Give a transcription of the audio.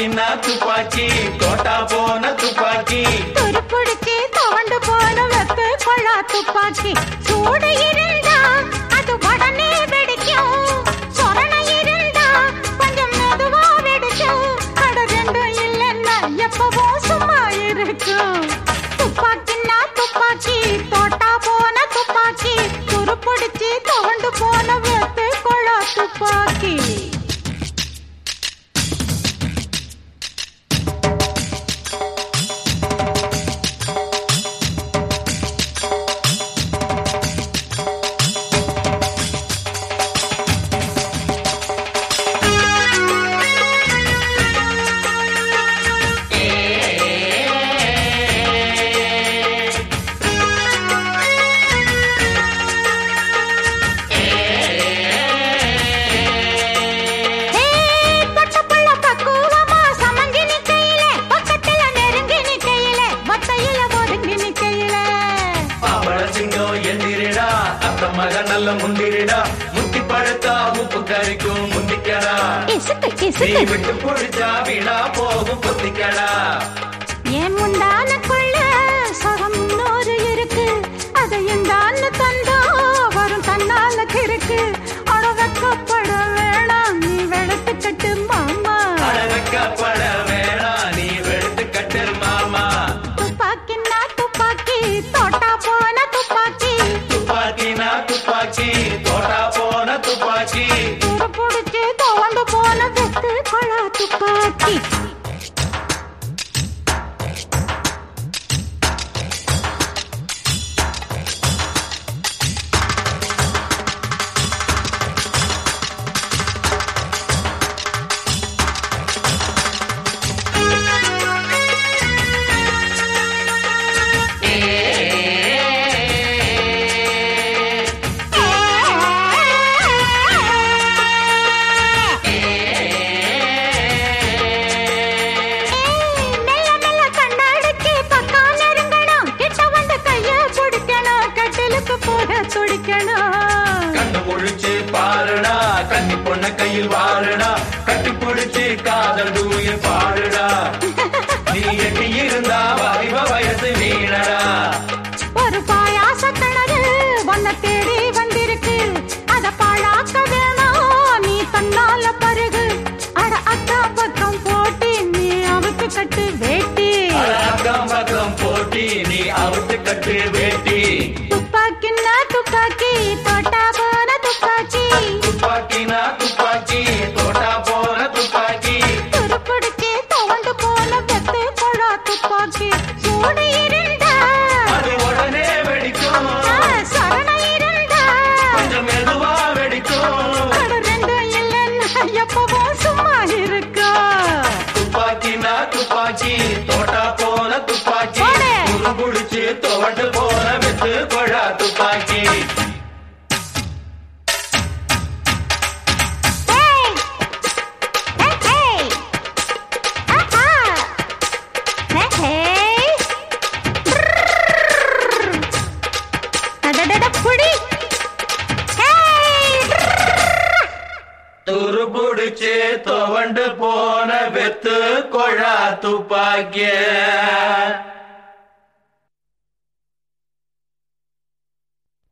துப்பாக்கின்னா துப்பாக்கி தோட்டா போன துப்பாக்கி துருப்புடிச்சு துவண்டு போன வெப்பு கொள்ளா துப்பாக்கி சூடு இருந்தா அது உடனே வெடிக்கும் சொரண இருந்தா கொஞ்சம் மெதுவா வெடிக்கும் அட ரெண்டும் இல்லைன்னா எப்பவும் சும்மா இருக்கும் துப்பாக்கின்னா துப்பாக்கி தோட்டா போன துப்பாக்கி துருப்புடிச்சு துவண்டு போன வெப்பு கொள்ளா துப்பாக்கி ஏய், பொட்டப்புள்ள பக்குவமா சமங்கி நிக்கையிலே, பக்கத்துல நெருங்கி நிக்கையிலே, ஒத்தையில ஒதுங்கி நிக்கையிலே. பாவள சிங்கம் எந்திரிடா அத்த மக நல்ல முந்திரிடா முத்தி பழுத்தா உப்பு கறிக்கும் முந்திக்கடா இசுக்கு, நீ இசுக்கு. விட்டு பிடிச்சா வீணா போகும் பொத்திக்கடா என் முந்தானக்குள்ள சுகம் இன்னொரு இருக்கு. அதை இந்தான்னு தந்தா வரும் தன்னால கிறுக்கு. அட வெட்கப்பட வேணாம், நீ வெளுத்துக்கட்டு மாமா. அழகப்பட வேணாம் நீ வெளுத்து கட்டு மாமா துப்பாக்கின்னா துப்பாக்கி, தோட்டா போன துப்பாக்கி. துப்பாக்கினா துப்பாக்கி தோட்டா போன துப்பாக்கி துருப்புடிச்சு துவண்டு போன வெத்து கொள்ளா துப்பாக்கி மெல்ல மெல்ல கண்ணாடிக்கு பக்கம் நெருங்கணும். கிட்ட வந்து கைய பிடிக்கணும். கட்டிலுக்கு போக துடிக்கணும். கண்ணு முழிச்சு பாருடா கன்னி பொண்ண கையில் வாருடா கட்டி பிடிச்சு காதல் தூய பாடுடா நீ எட்டி இருந்தா வாலிப வயசு வீணடா ஒரு பாயாச கிணறு உன்னை தேடி வந்திருக்கு அத பாழாக்க வேணாம் நீ தன்னால பருகு அட அக்கா பக்கம் போட்டி நீ அவுக்கு கட்டு வேட்டி அட அக்கம் பக்கம் போட்டி நீ அவுத்து கட்டு வேட்டி துப்பாக்கின்னா துப்பாக்கி தோட்டா போன துப்பாக்கி துப்பாக்கினா துப்பாக்கி தோட்டா போன துப்பாக்கி துருப்பிடிச்சு துவண்டு போன வெத்து கொழா துப்பாக்கி சூடு இருந்தா அது உடனே வெடிக்கும் ஆ, சரண இருந்தா கொஞ்சம் மெதுவா வெடிக்கும் அட ரெண்டும் இல்லைன்னா எப்பவும் சும்மா இருக்கா துப்பாக்கினா துப்பாக்கி தோட்டா போன துப்பாக்கி போடு. குடிச்சு துவண்டு போன வித்து கொழா துப்பாக்கி Hey! Hey, hey! Aha! Hey, hey! Brrrr! அடடட புடி! Hey! துரு புடிச்சு துவண்டு போன வெத்து கொழா துப்பாக்கிய